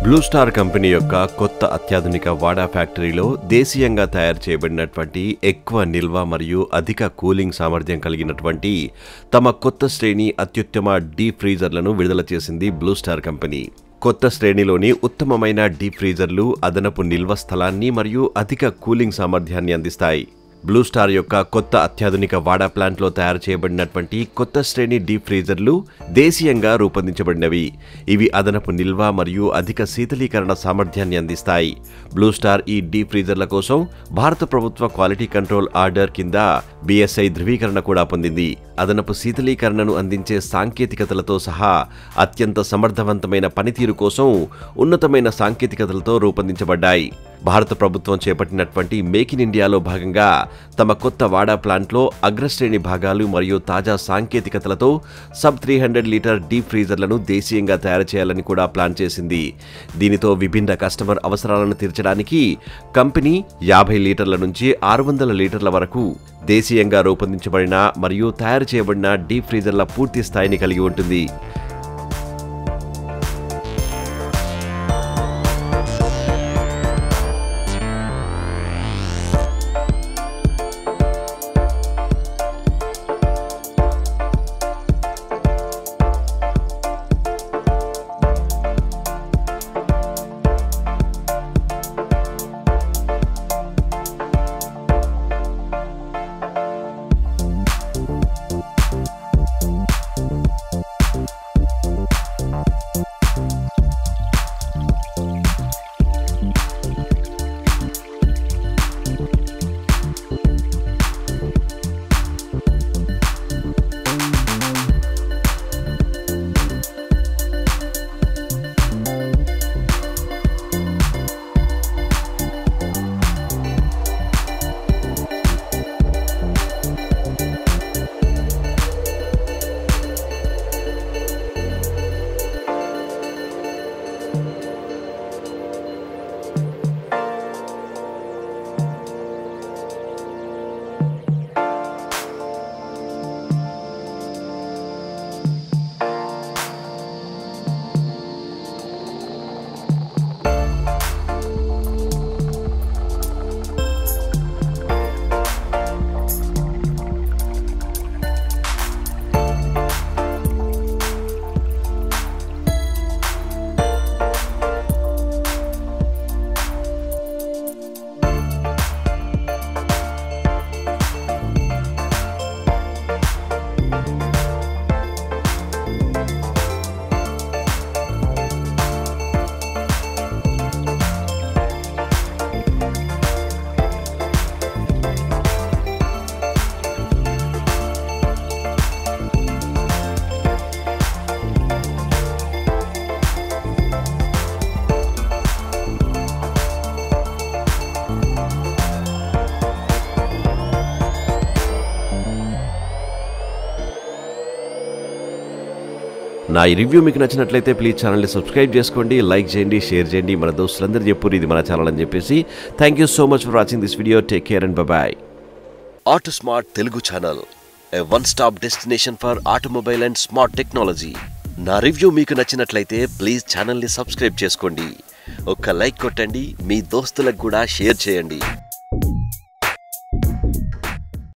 blue star company యొక్క కొత్త అత్యాధునిక వాడా ఫ్యాక్టరీలో దేశీయంగా తయారు చేయబడినటువంటి ఎక్కువ నిల్వ మరియు అధిక కూలింగ్ సామర్థ్యం కలిగినటువంటి తమ కొత్త శ్రేణి అత్యుత్తమ డీప్ ఫ్రీజర్లను విడుదల చేసింది బ్లూ స్టార్ కంపెనీ కొత్త శ్రేణిలోని ఉత్తమమైన డీప్ ఫ్రీజర్లు అదనపు నిల్వ స్థలాన్ని మరియు అధిక కూలింగ్ సామర్థ్యాన్ని అందిస్తాయి బ్లూ స్టార్ యొక్క కొత్త అత్యాధునిక వాడా ప్లాంట్లో తయారు చేయబడినటువంటి కొత్త శ్రేణి డీప్ ఫ్రీజర్లు దేశీయంగా రూపొందించబడినవి ఇవి అదనపు నిల్వ మరియు అధిక శీతలీకరణ సామర్థ్యాన్ని అందిస్తాయి బ్లూ స్టార్ ఈ డీప్ ఫ్రీజర్ల కోసం భారత ప్రభుత్వ క్వాలిటీ కంట్రోల్ ఆర్డర్ కింద బీఎస్ఐ ధృవీకరణ కూడా పొందింది అదనపు శీతలీకరణను అందించే సాంకేతికతలతో సహా అత్యంత సమర్థవంతమైన పనితీరు కోసం ఉన్నతమైన సాంకేతికతలతో రూపొందించబడ్డాయి భారత ప్రభుత్వం చేపట్టినటువంటి మేక్ ఇన్ ఇండియాలో భాగంగా తమ కొత్త వాడా ప్లాంట్లో అగ్రశ్రేణి భాగాలు మరియు తాజా సాంకేతికతలతో sub three hundred litre deep ఫ్రీజర్లను దేశీయంగా తయారు చేయాలని కూడా ప్లాన్ చేసింది దీనితో విభిన్న కస్టమర్ అవసరాలను తీర్చడానికి కంపెనీ యాభై లీటర్ల నుంచి ఆరు వందల లీటర్ల వరకు దేశీయంగా రూపొందించబడిన మరియు తయారు చేయబడిన డీప్ ఫ్రీజర్ల పూర్తి స్థాయిని కలిగి ఉంటుంది నా ఈ రివ్యూ మీకు నచ్చినట్లయితే ప్లీజ్ ఛానల్ని సబ్స్క్రైబ్ చేసుకోండి లైక్ చేయండి షేర్ చేయండి మన దోస్తులందరూ చెప్పురు ఇది మన ఛానల్ అని చెప్పేసి thank you so much for watching this video take care and bye auto smart Telugu channel a one stop destination for automobile and smart technology నా రివ్యూ మీకు నచ్చినట్లయితే ప్లీజ్ ఛానల్ని సబ్స్క్రైబ్ చేసుకోండి ఒక్క లైక్ కొట్టండి మీ దోస్తులకు కూడా షేర్ చేయండి